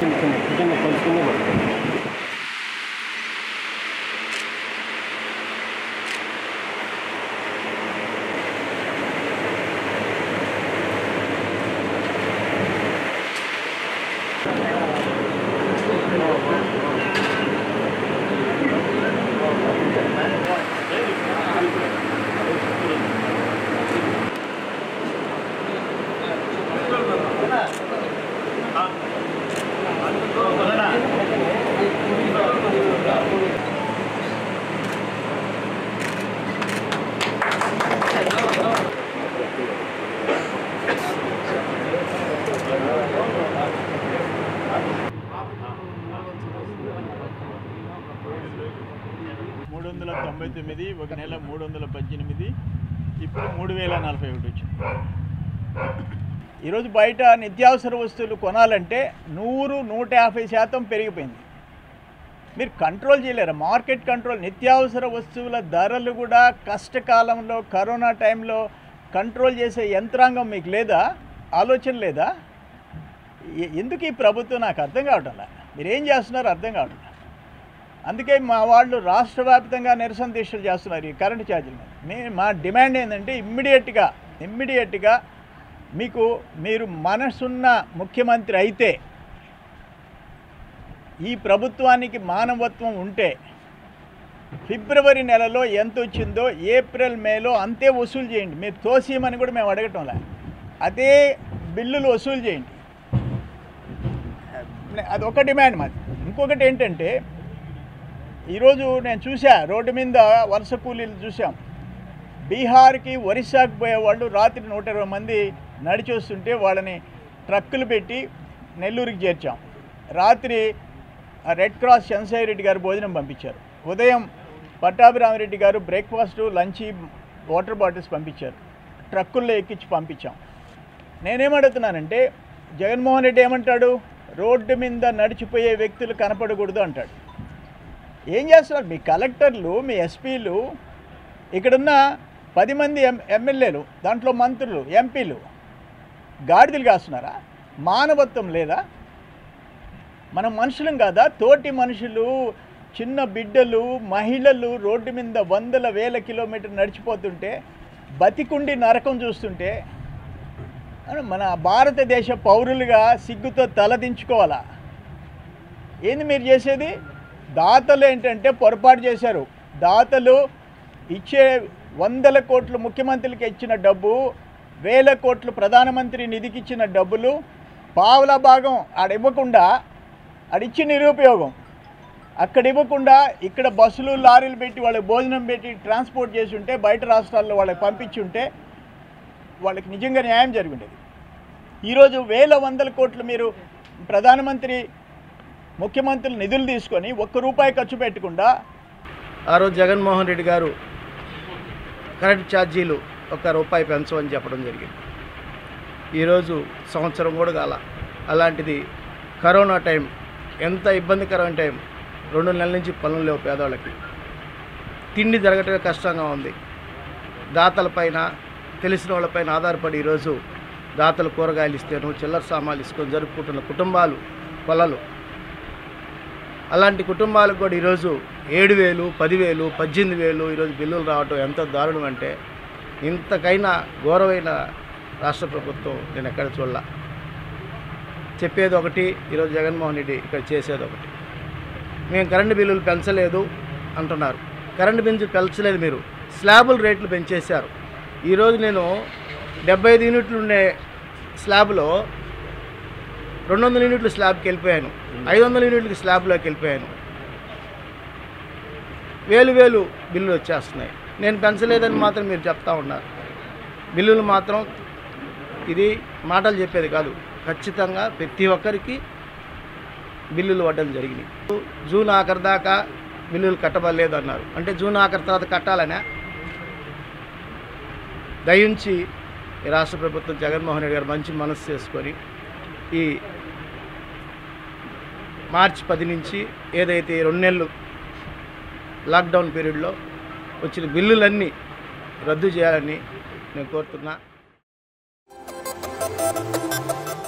చిన్న చిన్న చిన్న కొంచెం పడుతుంది మూడు వందల తొంభై తొమ్మిది ఒక నెల మూడు వందల పద్దెనిమిది ఇప్పుడు మూడు వేల నలభై ఒకటి వచ్చింది ఈరోజు బయట నిత్యావసర వస్తువులు కొనాలంటే నూరు నూట యాభై శాతం పెరిగిపోయింది మీరు కంట్రోల్ చేయలేరు మార్కెట్ కంట్రోల్ నిత్యావసర వస్తువుల ధరలు కూడా కష్టకాలంలో కరోనా టైంలో కంట్రోల్ చేసే యంత్రాంగం మీకు లేదా ఆలోచన లేదా ఎ- ఎందుకు ఈ ప్రభుత్వం నాకు అర్థం కావటంలా మీరు ఏం చేస్తున్నారో అర్థం కావట్లేదు అందుకే మా వాళ్ళు రాష్ట్ర వ్యాప్తంగా నిరసన దీక్షలు చేస్తున్నారు ఈ కరెంటు ఛార్జీల మీద మే మా డిమాండ్ ఏంటంటే ఇమ్మీడియట్గా ఇమ్మీడియట్గా మీకు మీరు మనసున్న ముఖ్యమంత్రి అయితే ఈ ప్రభుత్వానికి మానవత్వం ఉంటే ఫిబ్రవరి నెలలో ఎంత వచ్చిందో ఏప్రిల్ మేలో అంతే వసూలు చేయండి మీరు తోసేయమని కూడా మేము అడగటంలే అదే బిల్లులు వసూలు చేయండి అది ఒక డిమాండ్ మాది ఇంకొకటి ఏంటంటే ఈరోజు నేను చూసా రోడ్డు మీద వలస కూలీలు చూసాం బీహార్కి ఒరిస్సాకు పోయేవాళ్ళు రాత్రి నూట ఇరవై మంది నడిచి వస్తుంటే వాళ్ళని ట్రక్కులు పెట్టి నెల్లూరుకి చేర్చాం రాత్రి ఆ రెడ్ క్రాస్ చంద్రశేఖర్ రెడ్డి గారు భోజనం పంపించారు ఉదయం పట్టాభిరామరెడ్డి గారు బ్రేక్ఫాస్ట్ లంచ్ వాటర్ బాటిల్స్ పంపించారు ట్రక్కుల్లో ఎక్కించి పంపించాం నేనేమడుగుతున్నానంటే జగన్మోహన్ రెడ్డి ఏమంటాడు రోడ్డు మీద నడిచిపోయే వ్యక్తులు కనపడకూడదు అంటాడు ఏం చేస్తున్నారు మీ కలెక్టర్లు మీ ఎస్పీలు ఇక్కడున్న పది మంది ఎం ఎమ్మెల్యేలు దాంట్లో మంత్రులు ఎంపీలు గాడిదలు కాస్తున్నారా మానవత్వం లేదా మనం మనుషులం కాదా తోటి మనుషులు చిన్న బిడ్డలు మహిళలు రోడ్డు మీద వందల వేల కిలోమీటర్ నడిచిపోతుంటే బతికుండి నరకం చూస్తుంటే అను మన భారతదేశ పౌరులుగా సిగ్గుతో తలదించుకోవాలా ఏంది మీరు చేసేది దాతలు ఏంటంటే పొరపాటు చేశారు దాతలు ఇచ్చే వందల కోట్లు ముఖ్యమంత్రికి ఇచ్చిన డబ్బు వేల కోట్లు ప్రధానమంత్రి నిధికి ఇచ్చిన డబ్బులు పావుల భాగం ఆడ ఇవ్వకుండా ఆడిచ్చి నిరుపయోగం అక్కడ ఇవ్వకుండా ఇక్కడ బస్సులు లారీలు పెట్టి వాళ్ళకి భోజనం పెట్టి ట్రాన్స్పోర్ట్ చేసి ఉంటే బయట రాష్ట్రాల్లో వాళ్ళకి పంపించి ఉంటే వాళ్ళకి నిజంగా న్యాయం జరిగి ఉండేది ఈరోజు వేల వందల కోట్లు మీరు ప్రధానమంత్రి ముఖ్యమంత్రులు నిధులు తీసుకొని ఒక్క రూపాయి ఖర్చు పెట్టకుండా ఆ రోజు జగన్మోహన్ రెడ్డి గారు కరెంట్ ఛార్జీలు ఒక రూపాయి పెంచమని చెప్పడం జరిగింది ఈరోజు సంవత్సరం కూడా కాల అలాంటిది కరోనా టైం ఎంత ఇబ్బందికరమైన టైం రెండు నెలల నుంచి పనులు లేవు పేదవాళ్ళకి తిండి జరగటమే కష్టంగా ఉంది దాతలపైన తెలిసిన వాళ్ళపైన ఆధారపడి ఈరోజు దాతలు కూరగాయలు ఇస్తేను చిల్లర సామాన్లు ఇసుకొని జరుపుకుంటున్న కుటుంబాలు కొలలు అలాంటి కుటుంబాలకు కూడా ఈరోజు ఏడు వేలు పదివేలు పద్దెనిమిది వేలు ఈరోజు బిల్లులు రావటం ఎంత దారుణం అంటే ఇంతకైనా ఘోరమైన రాష్ట్ర ప్రభుత్వం నేను ఎక్కడ చూడలా చెప్పేది ఒకటి ఈరోజు జగన్మోహన్ రెడ్డి ఇక్కడ చేసేది ఒకటి మేము కరెంటు బిల్లులు పెంచలేదు అంటున్నారు కరెంటు బిల్లు పెంచలేదు మీరు స్లాబుల రేట్లు పెంచేశారు ఈరోజు నేను డెబ్బై ఐదు యూనిట్లు ఉండే స్లాబ్లో రెండు వందల యూనిట్లు స్లాబ్కి వెళ్ళిపోయాను ఐదు వందల యూనిట్లకి స్లాబ్లోకి వెళ్ళిపోయాను వేలు వేలు బిల్లులు వచ్చేస్తున్నాయి నేను పెంచలేదని మాత్రం మీరు చెప్తా ఉన్నారు బిల్లులు మాత్రం ఇది మాటలు చెప్పేది కాదు ఖచ్చితంగా ప్రతి ఒక్కరికి బిల్లులు పడడం జరిగినాయి జూన్ ఆఖరి దాకా బిల్లులు కట్టబడలేదు అన్నారు అంటే జూన్ ఆఖరి తర్వాత కట్టాలనే దయించి ఈ రాష్ట్ర ప్రభుత్వం జగన్మోహన్ రెడ్డి గారు మంచి మనసు చేసుకొని ఈ మార్చి పది నుంచి ఏదైతే ఈ రెండు నెలలు లాక్డౌన్ పీరియడ్లో వచ్చిన బిల్లులన్నీ రద్దు చేయాలని నేను కోరుతున్నా